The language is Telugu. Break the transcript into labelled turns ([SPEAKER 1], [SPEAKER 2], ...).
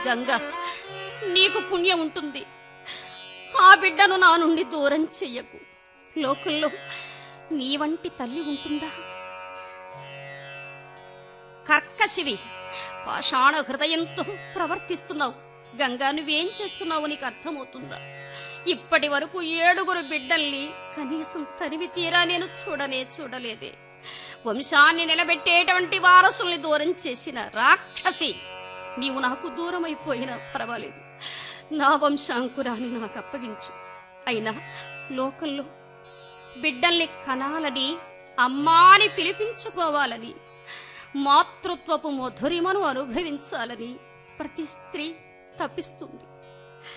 [SPEAKER 1] గంగ నీకు పుణ్యం ఉంటుంది ఆ బిడ్డను నా నుండి దూరం చెయ్యకు లోకంలో నీ వంటి తల్లి ఉంటుందా కర్కశివి పాషాణ హృదయంతో ప్రవర్తిస్తున్నావు గంగా నువ్వేం చేస్తున్నావు నీకు అర్థమవుతుందా ఇప్పటి వరకు ఏడుగురు బిడ్డల్ని కనీసం తరివి తీరా నేను చూడనే చూడలేదే వంశాన్ని నిలబెట్టేటువంటి వారసుల్ని దూరం చేసిన రాక్షసి నీవు నాకు దూరం అయిపోయినా పర్వాలేదు నా వంశాంకురాన్ని నాకు అప్పగించు అయినా లోకంలో బిడ్డల్ని కనాలని అమ్మాని పిలిపించుకోవాలని మాతృత్వపు మధురిమను అనుభవించాలని ప్రతి స్త్రీ తప్పిస్తుంది